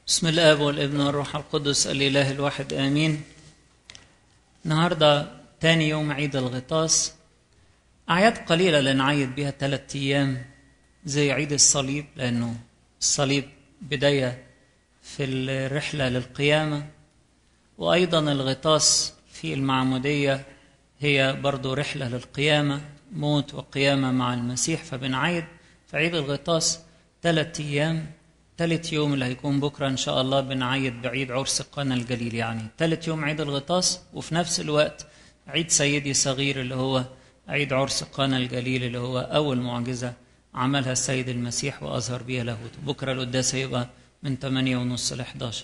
بسم الاب والابن والروح القدس الاله الواحد امين النهارده تاني يوم عيد الغطاس اعياد قليله لنعيد بها ثلاثة ايام زي عيد الصليب لانه الصليب بدايه في الرحله للقيامه وايضا الغطاس في المعموديه هي برضو رحله للقيامه موت وقيامه مع المسيح فبنعيد في عيد الغطاس ثلاثة ايام ثالث يوم اللي هيكون بكرة إن شاء الله بنعيد بعيد عرس قنا الجليل يعني ثالث يوم عيد الغطاس وفي نفس الوقت عيد سيدي صغير اللي هو عيد عرس قنا الجليل اللي هو أول معجزة عملها السيد المسيح وأظهر بها لاهوته بكرة القداس هيبقى من 8 ونص ل 11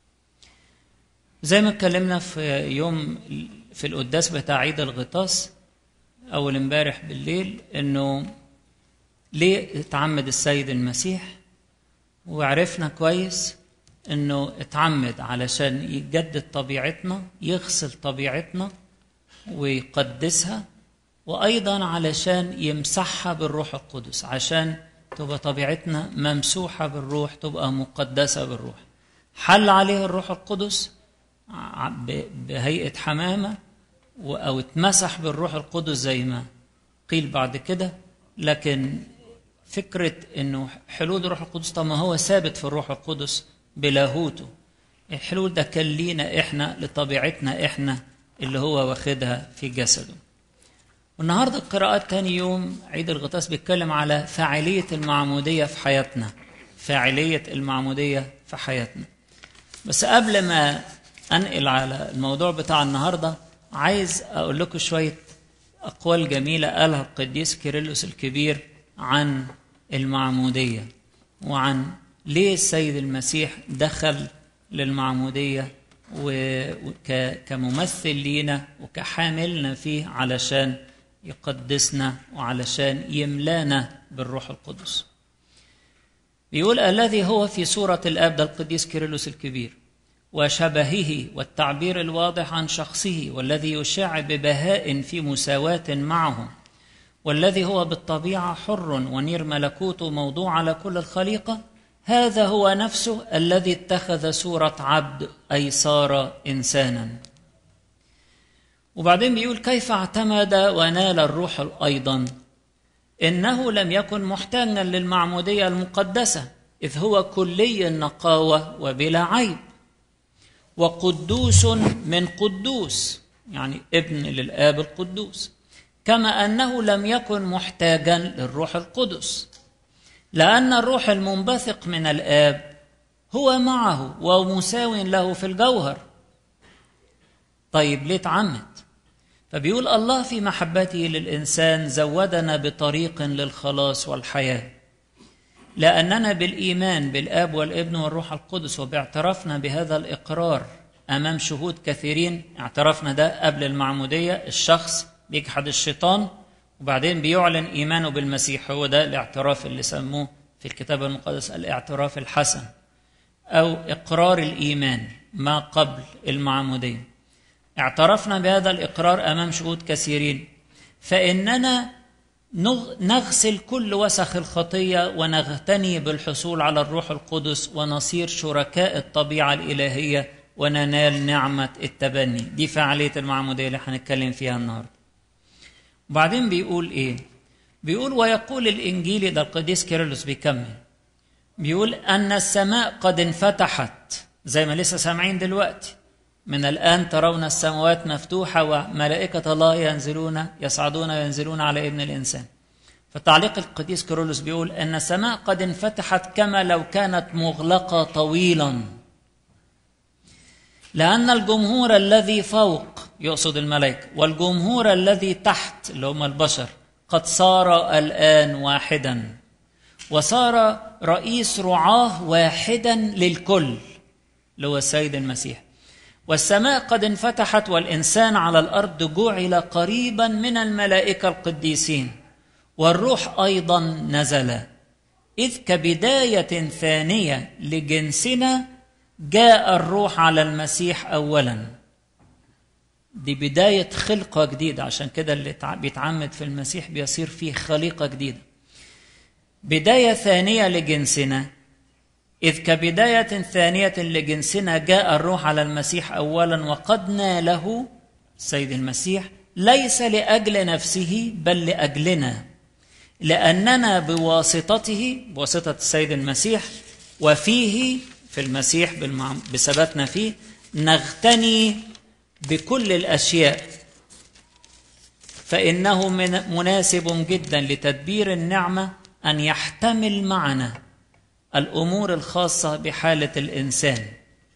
زي ما اتكلمنا في يوم في القداس بتاع عيد الغطاس أول امبارح بالليل إنه ليه اتعمد السيد المسيح وعرفنا كويس انه اتعمد علشان يجدد طبيعتنا يغسل طبيعتنا ويقدسها وايضا علشان يمسحها بالروح القدس عشان تبقى طبيعتنا ممسوحه بالروح تبقى مقدسه بالروح حل عليه الروح القدس بهيئه حمامه او اتمسح بالروح القدس زي ما قيل بعد كده لكن فكرة انه حلول الروح القدس طب ما هو ثابت في الروح القدس بلاهوته الحلول ده كان لينا احنا لطبيعتنا احنا اللي هو واخدها في جسده والنهارده القراءات تاني يوم عيد الغطاس بيتكلم على فاعلية المعمودية في حياتنا فاعلية المعمودية في حياتنا بس قبل ما انقل على الموضوع بتاع النهارده عايز اقول لكم شوية اقوال جميلة قالها القديس كيرلس الكبير عن المعمودية وعن ليه السيد المسيح دخل للمعمودية وكممثل لينا وكحاملنا فيه علشان يقدسنا وعلشان يملانا بالروح القدس بيقول الذي هو في صورة الآب ده القديس كيرلس الكبير وشبهه والتعبير الواضح عن شخصه والذي يشع ببهاء في مساواة معه والذي هو بالطبيعة حر ونير ملكوته موضوع على كل الخليقة هذا هو نفسه الذي اتخذ صورة عبد أي صار إنسانا وبعدين بيقول كيف اعتمد ونال الروح أيضا إنه لم يكن محتاجا للمعمودية المقدسة إذ هو كلي النقاوة وبلا عيب وقدوس من قدوس يعني ابن للآب القدوس كما انه لم يكن محتاجا للروح القدس لان الروح المنبثق من الاب هو معه ومساو له في الجوهر طيب ليه اتعمد فبيقول الله في محبته للانسان زودنا بطريق للخلاص والحياه لاننا بالايمان بالاب والابن والروح القدس وباعترافنا بهذا الاقرار امام شهود كثيرين اعترفنا ده قبل المعموديه الشخص بيجحد الشيطان وبعدين بيعلن ايمانه بالمسيح هو ده الاعتراف اللي سموه في الكتاب المقدس الاعتراف الحسن او اقرار الايمان ما قبل المعموديه اعترفنا بهذا الاقرار امام شهود كثيرين فاننا نغسل كل وسخ الخطيه ونغتني بالحصول على الروح القدس ونصير شركاء الطبيعه الالهيه وننال نعمه التبني دي فعاليه المعموديه اللي هنتكلم فيها النهارده وبعدين بيقول ايه بيقول ويقول الانجيلي ده القديس كيرلس بيكمل بيقول ان السماء قد انفتحت زي ما لسه سامعين دلوقتي من الان ترون السماوات مفتوحه وملائكه الله ينزلون يصعدون وينزلون على ابن الانسان فتعليق القديس كيرلس بيقول ان السماء قد انفتحت كما لو كانت مغلقه طويلا لان الجمهور الذي فوق يقصد الملائكة والجمهور الذي تحت اللي هم البشر قد صار الآن واحدا وصار رئيس رعاه واحدا للكل اللي هو السيد المسيح والسماء قد انفتحت والإنسان على الأرض جعل قريبا من الملائكة القديسين والروح أيضا نزل إذ كبداية ثانية لجنسنا جاء الروح على المسيح أولاً دي بداية خلقة جديدة عشان كده اللي بيتعمد في المسيح بيصير فيه خليقة جديدة بداية ثانية لجنسنا إذ كبداية ثانية لجنسنا جاء الروح على المسيح أولا وقد ناله السيد المسيح ليس لأجل نفسه بل لأجلنا لأننا بواسطته بواسطة السيد المسيح وفيه في المسيح بثباتنا فيه نغتني بكل الأشياء فإنه من مناسب جدا لتدبير النعمة أن يحتمل معنا الأمور الخاصة بحالة الإنسان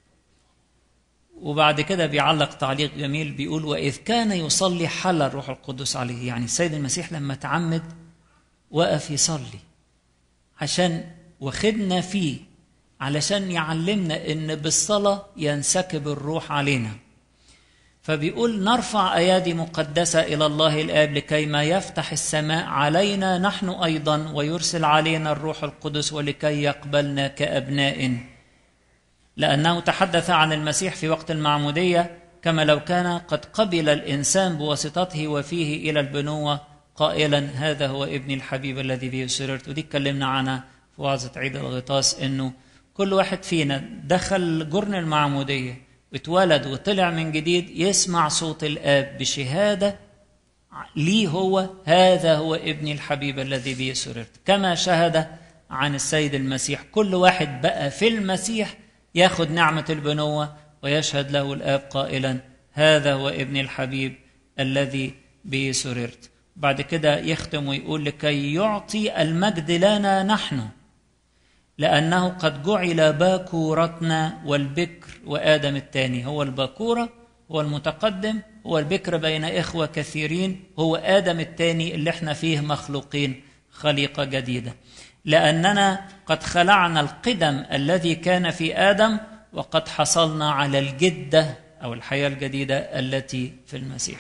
وبعد كده بيعلق تعليق جميل بيقول وإذ كان يصلي حل الروح القدس عليه يعني السيد المسيح لما تعمد وقف يصلي عشان واخدنا فيه علشان يعلمنا ان بالصلاة ينسكب الروح علينا فبيقول نرفع ايادي مقدسه الى الله الاب لكي ما يفتح السماء علينا نحن ايضا ويرسل علينا الروح القدس ولكي يقبلنا كابناء لانه تحدث عن المسيح في وقت المعموديه كما لو كان قد قبل الانسان بواسطته وفيه الى البنوه قائلا هذا هو ابني الحبيب الذي به سررت ودي اتكلمنا عنها في وعظه عيد الغطاس انه كل واحد فينا دخل جرن المعموديه اتولد وطلع من جديد يسمع صوت الاب بشهاده لي هو هذا هو ابني الحبيب الذي به سررت كما شهد عن السيد المسيح كل واحد بقى في المسيح ياخد نعمه البنوه ويشهد له الاب قائلا هذا هو ابني الحبيب الذي به سررت بعد كده يختم ويقول لكي يعطي المجد لنا نحن لأنه قد جعل باكورتنا والبكر وآدم الثاني هو الباكورة هو المتقدم هو البكر بين إخوة كثيرين هو آدم الثاني اللي احنا فيه مخلوقين خليقة جديدة لأننا قد خلعنا القدم الذي كان في آدم وقد حصلنا على الجدة أو الحياة الجديدة التي في المسيح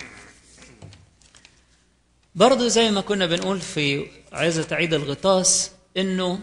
برضه زي ما كنا بنقول في عزة عيد الغطاس إنه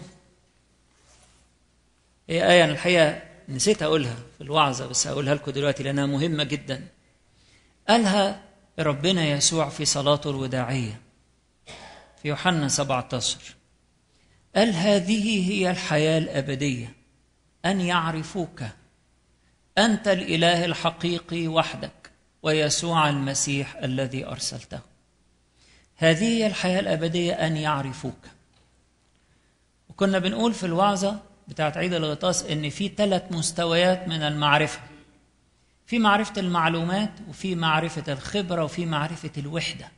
هي آية أنا الحقيقة نسيت أقولها في الوعظة بس هقولها لكم دلوقتي لأنها مهمة جدا قالها ربنا يسوع في صلاته الوداعية في يوحنا 17 قال هذه هي الحياة الأبدية أن يعرفوك أنت الإله الحقيقي وحدك ويسوع المسيح الذي أرسلته هذه هي الحياة الأبدية أن يعرفوك وكنا بنقول في الوعظة بتاعت عيد الغطاس ان في ثلاث مستويات من المعرفه في معرفه المعلومات وفي معرفه الخبره وفي معرفه الوحده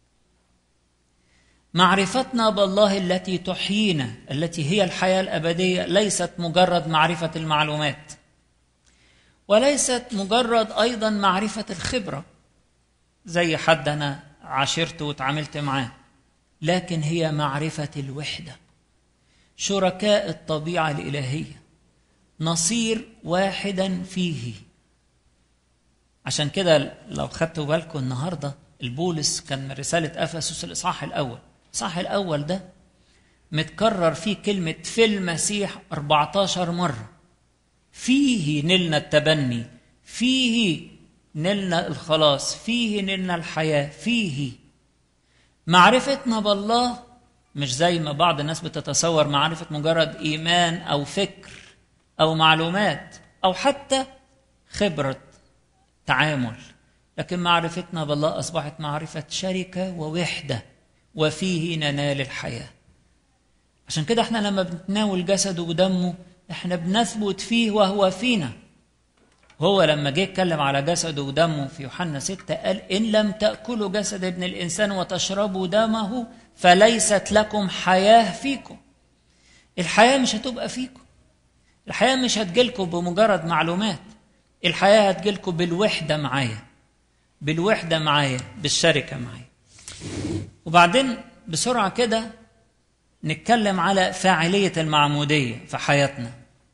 معرفتنا بالله التي تحيينا التي هي الحياه الابديه ليست مجرد معرفه المعلومات وليست مجرد ايضا معرفه الخبره زي حد انا عاشرته وتعاملت معاه لكن هي معرفه الوحده شركاء الطبيعه الالهيه نصير واحدا فيه عشان كده لو خدتوا بالكم النهارده البولس كان من رساله افسس الاصحاح الاول الاصحاح الاول ده متكرر فيه كلمه في المسيح 14 مره فيه نلنا التبني فيه نلنا الخلاص فيه نلنا الحياه فيه معرفتنا بالله مش زي ما بعض الناس بتتصور معرفة مجرد إيمان أو فكر أو معلومات أو حتى خبرة تعامل لكن معرفتنا بالله أصبحت معرفة شركة ووحدة وفيه ننال الحياة عشان كده احنا لما بنتناول جسده ودمه احنا بنثبت فيه وهو فينا هو لما جه يتكلم على جسده ودمه في يوحنا 6 قال إن لم تأكلوا جسد ابن الإنسان وتشربوا دمه فليست لكم حياة فيكم الحياة مش هتبقى فيكم الحياة مش هتجيلكم بمجرد معلومات الحياة هتجيلكم بالوحدة معايا بالوحدة معايا بالشركة معايا وبعدين بسرعة كده نتكلم على فاعلية المعمودية في حياتنا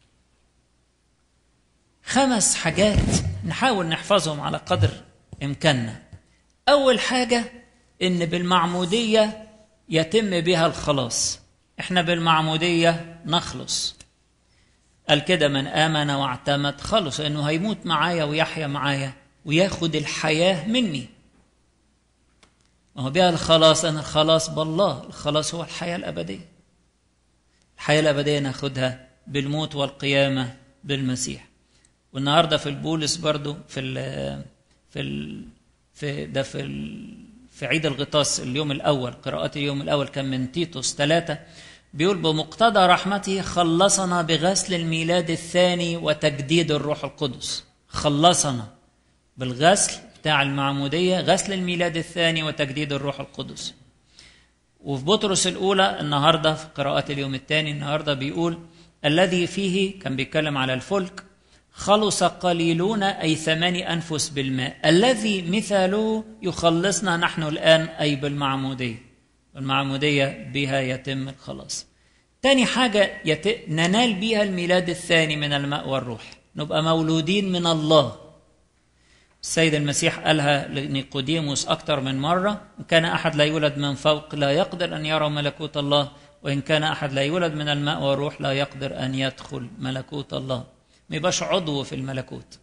خمس حاجات نحاول نحفظهم على قدر إمكاننا أول حاجة إن بالمعمودية يتم بها الخلاص احنا بالمعمودية نخلص قال كده من آمن واعتمد خلص إنه هيموت معايا ويحيا معايا وياخد الحياة مني ما هو بها الخلاص أنا الخلاص بالله الخلاص هو الحياة الأبدية الحياة الأبدية ناخدها بالموت والقيامة بالمسيح والنهارده في البولس برضو في ال في ال في ده في ال في عيد الغطاس اليوم الأول قراءات اليوم الأول كان من تيتوس ثلاثة بيقول بمقتضى رحمته خلصنا بغسل الميلاد الثاني وتجديد الروح القدس خلصنا بالغسل بتاع المعمودية غسل الميلاد الثاني وتجديد الروح القدس وفي بطرس الأولى النهاردة في قراءات اليوم الثاني النهاردة بيقول الذي فيه كان بيتكلم على الفلك خلص قليلون أي ثماني أنفس بالماء الذي مثاله يخلصنا نحن الآن أي بالمعمودية المعمودية بها يتم الخلاص تاني حاجة يت... ننال بها الميلاد الثاني من الماء والروح نبقى مولودين من الله السيد المسيح قالها لنيقوديموس أكثر من مرة إن كان أحد لا يولد من فوق لا يقدر أن يرى ملكوت الله وإن كان أحد لا يولد من الماء والروح لا يقدر أن يدخل ملكوت الله ما يبقاش عضو في الملكوت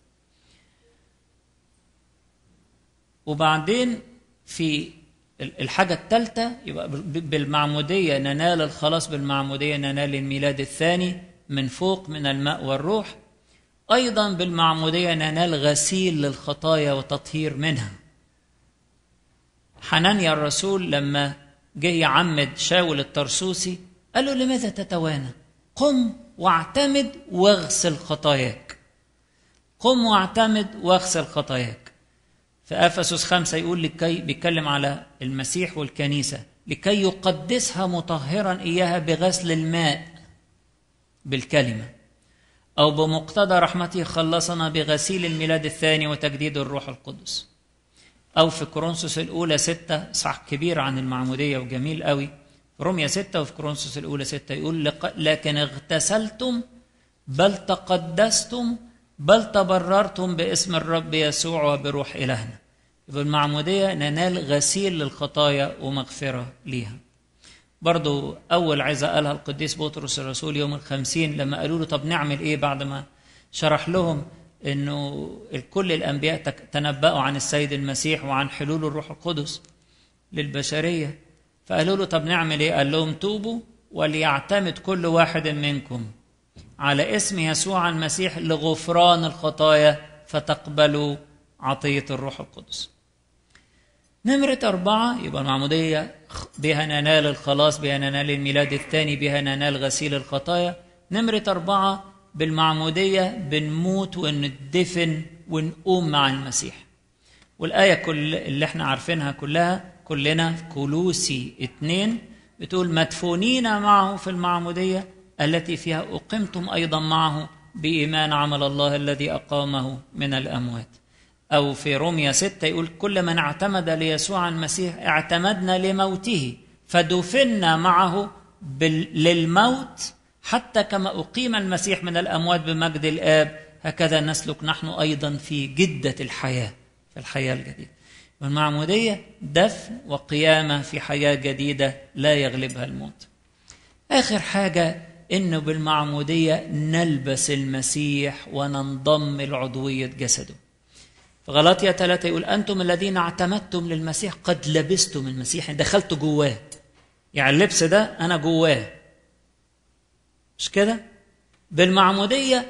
وبعدين في الحاجة الثالثة يبقى بالمعمودية ننال الخلاص بالمعمودية ننال الميلاد الثاني من فوق من الماء والروح أيضا بالمعمودية ننال غسيل للخطايا وتطهير منها حنانيا الرسول لما جه يعمد شاول الترسوسي قال له لماذا تتوانى قم واعتمد واغسل خطاياك قم واعتمد واغسل خطاياك في افسس خمسة يقول لكي بيتكلم على المسيح والكنيسة لكي يقدسها مطهرا اياها بغسل الماء بالكلمة او بمقتضى رحمته خلصنا بغسيل الميلاد الثاني وتجديد الروح القدس او في كورنثوس الاولى ستة صح كبير عن المعمودية وجميل قوي روميا ستة وفي كورنثوس الأولى ستة يقول لكن اغتسلتم بل تقدستم بل تبررتم باسم الرب يسوع وبروح إلهنا يبقى المعمودية ننال غسيل للخطايا ومغفرة ليها برضو أول عظة قالها القديس بطرس الرسول يوم الخمسين لما قالوا له طب نعمل إيه بعد ما شرح لهم أنه كل الأنبياء تنبأوا عن السيد المسيح وعن حلول الروح القدس للبشرية فقالوا له طب نعمل ايه؟ قال لهم توبوا وليعتمد كل واحد منكم على اسم يسوع المسيح لغفران الخطايا فتقبلوا عطية الروح القدس. نمرة أربعة يبقى المعمودية بها ننال الخلاص بها ننال الميلاد الثاني بها ننال غسيل الخطايا. نمرة أربعة بالمعمودية بنموت وندفن ونقوم مع المسيح. والآية كل اللي احنا عارفينها كلها كلنا في كولوسي اتنين بتقول مدفونين معه في المعمودية التي فيها أقمتم أيضا معه بإيمان عمل الله الذي أقامه من الأموات أو في روميا ستة يقول كل من اعتمد ليسوع المسيح اعتمدنا لموته فدفنا معه للموت حتى كما أقيم المسيح من الأموات بمجد الآب هكذا نسلك نحن أيضا في جدة الحياة في الحياة الجديدة والمعمودية دفن وقيامة في حياة جديدة لا يغلبها الموت آخر حاجة إنه بالمعمودية نلبس المسيح وننضم لعضوية جسده في غلاطيا ثلاثة يقول أنتم الذين اعتمدتم للمسيح قد لبستم المسيح دخلت جواه يعني اللبس ده أنا جواه مش كده بالمعمودية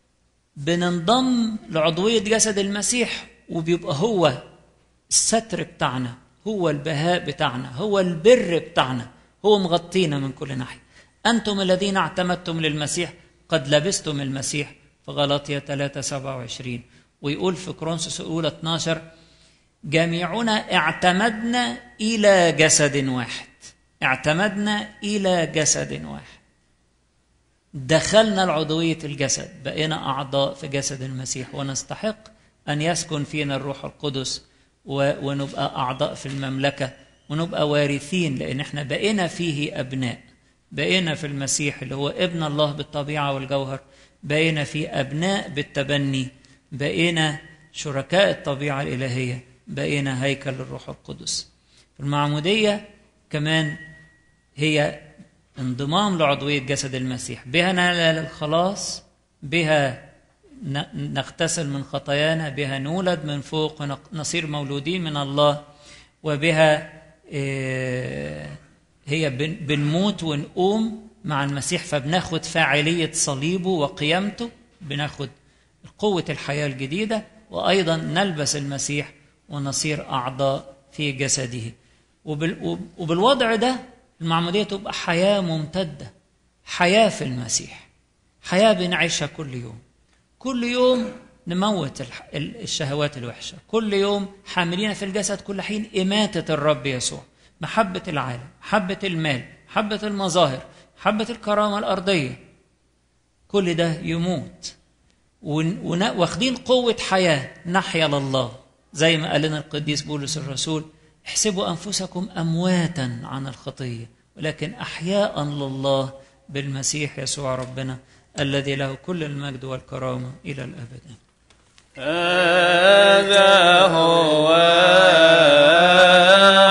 بننضم لعضوية جسد المسيح وبيبقى هو الستر بتاعنا هو البهاء بتاعنا هو البر بتاعنا هو مغطينا من كل ناحية أنتم الذين اعتمدتم للمسيح قد لبستم المسيح في غلاطية 3 27 ويقول في كرونسوس الأولى 12 جميعنا اعتمدنا إلى جسد واحد اعتمدنا إلى جسد واحد دخلنا العضوية الجسد بقينا أعضاء في جسد المسيح ونستحق أن يسكن فينا الروح القدس ونبقى أعضاء في المملكة ونبقى وارثين لأن احنا بقينا فيه أبناء بقينا في المسيح اللي هو ابن الله بالطبيعة والجوهر بقينا فيه أبناء بالتبني بقينا شركاء الطبيعة الإلهية بقينا هيكل الروح القدس المعمودية كمان هي انضمام لعضوية جسد المسيح بها ننال الخلاص بها نغتسل من خطايانا بها نولد من فوق ونصير مولودين من الله وبها هي بنموت ونقوم مع المسيح فبناخد فاعلية صليبه وقيامته بناخد قوة الحياة الجديدة وأيضا نلبس المسيح ونصير أعضاء في جسده وبال وبالوضع ده المعمودية تبقى حياة ممتدة حياة في المسيح حياة بنعيشها كل يوم كل يوم نموت الشهوات الوحشة كل يوم حاملين في الجسد كل حين إماتة الرب يسوع محبة العالم محبة المال محبة المظاهر محبة الكرامة الأرضية كل ده يموت واخدين قوة حياة نحيا لله زي ما قال لنا القديس بولس الرسول احسبوا أنفسكم أمواتا عن الخطية ولكن أحياء لله بالمسيح يسوع ربنا الذي له كل المجد والكرامة إلى الأبد هذا هو